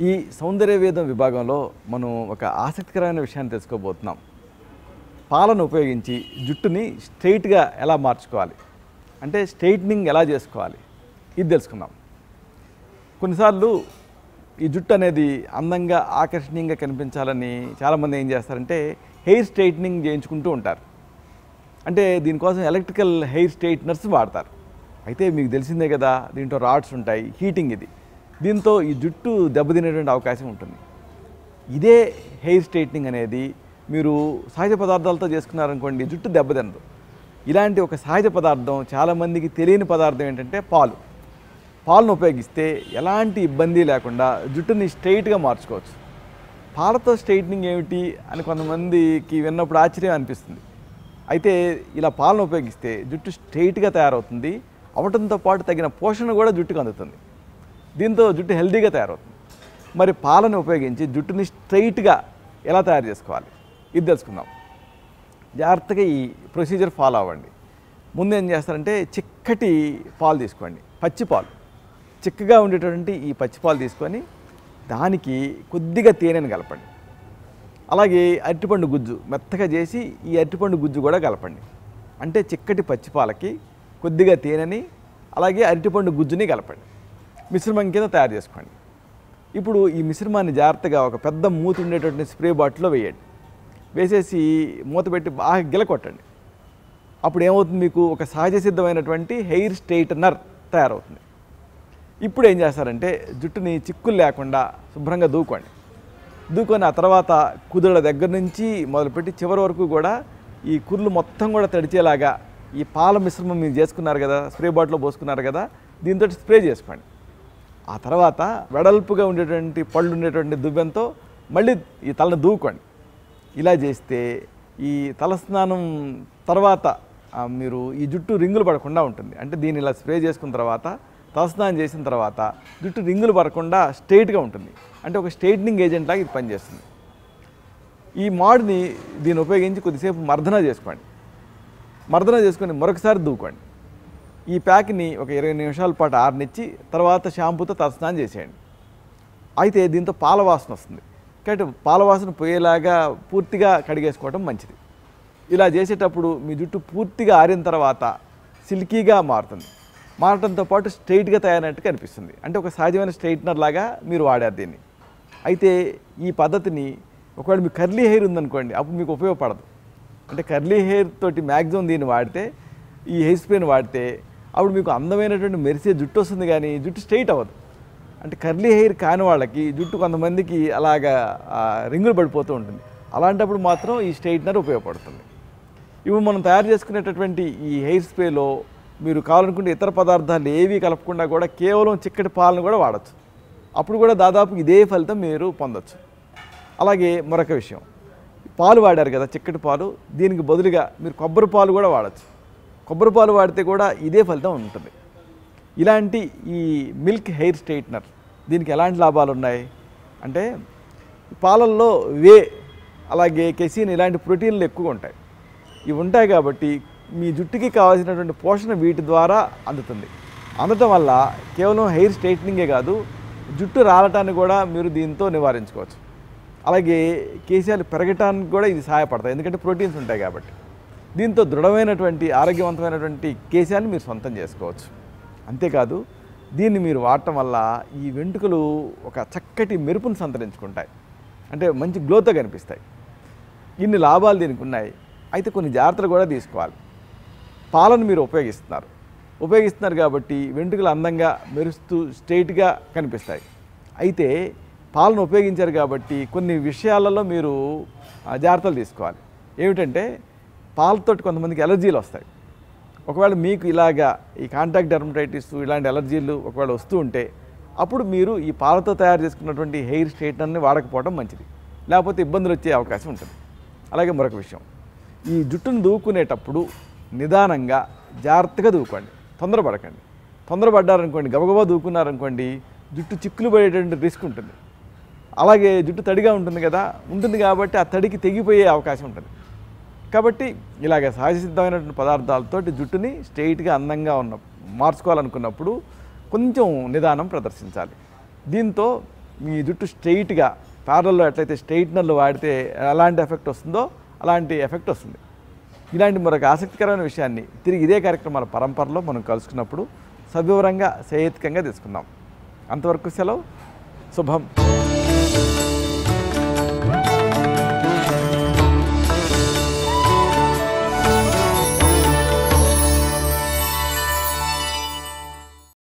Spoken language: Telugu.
ఈ సౌందర్య వేదం విభాగంలో మనం ఒక ఆసక్తికరమైన విషయాన్ని తెలుసుకోబోతున్నాం పాలను ఉపయోగించి జుట్టుని స్ట్రైట్గా ఎలా మార్చుకోవాలి అంటే స్ట్రైట్నింగ్ ఎలా చేసుకోవాలి ఇది తెలుసుకుందాం కొన్నిసార్లు ఈ జుట్టు అనేది అందంగా ఆకర్షణీయంగా కనిపించాలని చాలామంది ఏం చేస్తారంటే హెయిర్ స్ట్రైట్నింగ్ చేయించుకుంటూ ఉంటారు అంటే దీనికోసం ఎలక్ట్రికల్ హెయిర్ స్ట్రైట్నర్స్ వాడతారు అయితే మీకు తెలిసిందే కదా దీంట్లో రాడ్స్ ఉంటాయి హీటింగ్ ఇది దీంతో ఈ జుట్టు దెబ్బతినేటువంటి అవకాశం ఉంటుంది ఇదే హెయిర్ స్ట్రైట్నింగ్ అనేది మీరు సహజ పదార్థాలతో చేసుకున్నారనుకోండి జుట్టు దెబ్బతినదు ఇలాంటి ఒక సహజ పదార్థం చాలామందికి తెలియని పదార్థం ఏంటంటే పాలు పాలను ఉపయోగిస్తే ఎలాంటి ఇబ్బంది లేకుండా జుట్టుని స్ట్రైట్గా మార్చుకోవచ్చు పాలతో స్ట్రైట్నింగ్ ఏమిటి అని కొంతమందికి విన్నప్పుడు ఆశ్చర్యం అనిపిస్తుంది అయితే ఇలా పాలను ఉపయోగిస్తే జుట్టు స్ట్రైట్గా తయారవుతుంది అవటంతో పాటు తగిన పోషణ కూడా జుట్టుకు అందుతుంది దీంతో జుట్టు హెల్తీగా తయారవుతుంది మరి పాలను ఉపయోగించి జుట్టుని స్ట్రైట్గా ఎలా తయారు చేసుకోవాలి ఇది తెలుసుకుందాం జాగ్రత్తగా ఈ ప్రొసీజర్ ఫాలో అవ్వండి ముందు ఏం చేస్తారంటే చిక్కటి పాలు తీసుకోండి పచ్చి పాలు చిక్కగా ఉండేటటువంటి ఈ పచ్చి పాలు తీసుకొని దానికి కొద్దిగా తేనెను కలపండి అలాగే అరటిపండు గుజ్జు మెత్తగా చేసి ఈ అరటిపండు గుజ్జు కూడా కలపండి అంటే చిక్కటి పచ్చి పాలకి కొద్దిగా తేనెని అలాగే అరటిపండు గుజ్జుని కలపండి మిశ్రమం కింద తయారు చేసుకోండి ఇప్పుడు ఈ మిశ్రమాన్ని జాగ్రత్తగా ఒక పెద్ద మూత ఉండేటటువంటి స్ప్రే బాటిల్లో వేయండి వేసేసి మూత పెట్టి బాగా గిలకొట్టండి అప్పుడు ఏమవుతుంది మీకు ఒక సహజ సిద్ధమైనటువంటి హెయిర్ స్ట్రైటనర్ తయారవుతుంది ఇప్పుడు ఏం చేస్తారంటే జుట్టుని చిక్కులు లేకుండా శుభ్రంగా దూకోండి దూకొని ఆ తర్వాత కుదుళ్ళ దగ్గర నుంచి మొదలుపెట్టి చివరి వరకు కూడా ఈ కుర్లు మొత్తం కూడా తడిచేలాగా ఈ పాల మిశ్రమం మీరు చేసుకున్నారు కదా స్ప్రే బాటిల్లో పోసుకున్నారు కదా దీంతో స్ప్రే చేసుకోండి ఆ తర్వాత వెడల్పుగా ఉండేటువంటి పళ్ళు ఉండేటువంటి దువ్వెంతో మళ్ళీ ఈ తలను దూకోండి ఇలా చేస్తే ఈ తలస్నానం తర్వాత ఆ, మీరు ఈ జుట్టు రింగులు పడకుండా ఉంటుంది అంటే దీన్ని ఇలా స్ప్రే చేసుకున్న తర్వాత తలస్నానం చేసిన తర్వాత జుట్టు రింగులు పడకుండా స్ట్రైట్గా ఉంటుంది అంటే ఒక స్ట్రైట్నింగ్ ఏజెంట్ లాగా ఇది పనిచేస్తుంది ఈ మాడ్ని దీన్ని ఉపయోగించి కొద్దిసేపు మర్దన చేసుకోండి మర్దన చేసుకొని మరొకసారి దూకోండి ఈ ప్యాక్ని ఒక ఇరవై నిమిషాల పాటు ఆరనిచ్చి తర్వాత షాంపూతో తలస్నానం చేసేయండి అయితే దీంతో పాల వాసన వస్తుంది కాబట్టి పాల వాసన పోయేలాగా పూర్తిగా కడిగేసుకోవడం మంచిది ఇలా చేసేటప్పుడు మీ జుట్టు పూర్తిగా ఆరిన తర్వాత సిల్కీగా మారుతుంది మారటంతో పాటు స్ట్రైట్గా తయారైనట్టు కనిపిస్తుంది అంటే ఒక సహజమైన స్ట్రైట్నర్ లాగా మీరు వాడారు దీన్ని అయితే ఈ పద్ధతిని ఒకవేళ మీకు కర్లీ హెయిర్ ఉందనుకోండి అప్పుడు మీకు ఉపయోగపడదు అంటే కర్లీ హెయిర్ తోటి మ్యాక్సిమం దీన్ని వాడితే ఈ హెయిర్ స్ప్రేని వాడితే అప్పుడు మీకు అందమైనటువంటి మెరిసే జుట్టు వస్తుంది కానీ జుట్టు స్ట్రైట్ అవ్వదు అంటే కర్లీ హెయిర్ కాని వాళ్ళకి జుట్టు కొంతమందికి అలాగా ఆ, రింగులు పడిపోతూ ఉంటుంది అలాంటప్పుడు మాత్రం ఈ స్ట్రైట్నర్ ఉపయోగపడుతుంది ఇప్పుడు మనం తయారు చేసుకునేటటువంటి ఈ హెయిర్ స్ప్రేలో మీరు కావాలనుకుంటే ఇతర పదార్థాలు ఏవి కలపకుండా కూడా కేవలం చిక్కటి పాలను కూడా వాడచ్చు అప్పుడు కూడా దాదాపు ఇదే ఫలితం మీరు పొందొచ్చు అలాగే మరొక విషయం పాలు వాడారు కదా చిక్కటి పాలు దీనికి బదులుగా మీరు కొబ్బరి పాలు కూడా వాడచ్చు కొబ్బరి పాలు వాడితే కూడా ఇదే ఫలితం ఉంటుంది ఇలాంటి ఈ మిల్క్ హెయిర్ స్ట్రైట్నర్ దీనికి ఎలాంటి లాభాలు ఉన్నాయి అంటే పాలల్లో వే అలాగే కెసిన్ ఇలాంటి ప్రోటీన్లు ఎక్కువగా ఉంటాయి ఇవి ఉంటాయి కాబట్టి మీ జుట్టుకి కావాల్సినటువంటి పోషణ వీటి ద్వారా అందుతుంది అందటం వల్ల కేవలం హెయిర్ స్ట్రైట్నింగే కాదు జుట్టు రాలటాన్ని కూడా మీరు దీంతో నివారించుకోవచ్చు అలాగే కేశాలు పెరగటానికి కూడా ఇది సహాయపడతాయి ఎందుకంటే ప్రోటీన్స్ ఉంటాయి కాబట్టి దీంతో దృఢమైనటువంటి ఆరోగ్యవంతమైనటువంటి కేశాన్ని మీరు సొంతం చేసుకోవచ్చు అంతేకాదు దీన్ని మీరు వాడటం వల్ల ఈ వెంట్రుకలు ఒక చక్కటి మెరుపును సంతరించుకుంటాయి అంటే మంచి గ్లోతో కనిపిస్తాయి ఇన్ని లాభాలు దీనికి ఉన్నాయి అయితే కొన్ని జాగ్రత్తలు కూడా తీసుకోవాలి పాలను మీరు ఉపయోగిస్తున్నారు ఉపయోగిస్తున్నారు కాబట్టి వెంట్రుకలు అందంగా మెరుస్తూ స్ట్రైట్గా కనిపిస్తాయి అయితే పాలను ఉపయోగించారు కాబట్టి కొన్ని విషయాలలో మీరు ఆ, జాగ్రత్తలు తీసుకోవాలి ఏమిటంటే పాలతోటి కొంతమందికి ఎలర్జీలు వస్తాయి ఒకవేళ మీకు ఇలాగా ఈ కాంటాక్ట్ డెర్మటైటిస్ ఇలాంటి ఎలర్జీలు ఒకవేళ వస్తూ ఉంటే అప్పుడు మీరు ఈ పాలతో తయారు చేసుకున్నటువంటి హెయిర్ స్ట్రైట్నర్ని వాడకపోవడం మంచిది లేకపోతే ఇబ్బందులు వచ్చే అవకాశం ఉంటుంది అలాగే మరొక విషయం ఈ జుట్టును దూకునేటప్పుడు నిదానంగా జాగ్రత్తగా దూకోండి తొందరపడకండి తొందరపడ్డారనుకోండి గబగబా దూకున్నారనుకోండి జుట్టు చిక్కులు పడేటువంటి రిస్క్ ఉంటుంది అలాగే జుట్టు తడిగా ఉంటుంది కదా ఉంటుంది కాబట్టి ఆ తడికి తెగిపోయే అవకాశం ఉంటుంది కాబట్టి ఇలాగ సహజ సిద్ధమైనటువంటి పదార్థాలతోటి జుట్టుని స్ట్రైట్గా అందంగా ఉన్న మార్చుకోవాలనుకున్నప్పుడు కొంచెం నిదానం ప్రదర్శించాలి దీంతో మీ జుట్టు స్ట్రైట్గా ప్యారల్లో ఎట్లయితే స్ట్రైట్నర్లు వాడితే ఎలాంటి ఎఫెక్ట్ వస్తుందో అలాంటి ఎఫెక్ట్ వస్తుంది ఇలాంటి మరొక ఆసక్తికరమైన విషయాన్ని తిరిగి ఇదే కార్యక్రమాల పరంపరలో మనం కలుసుకున్నప్పుడు సవివరంగా సహేతుకంగా తీసుకుందాం అంతవరకు సెలవు శుభం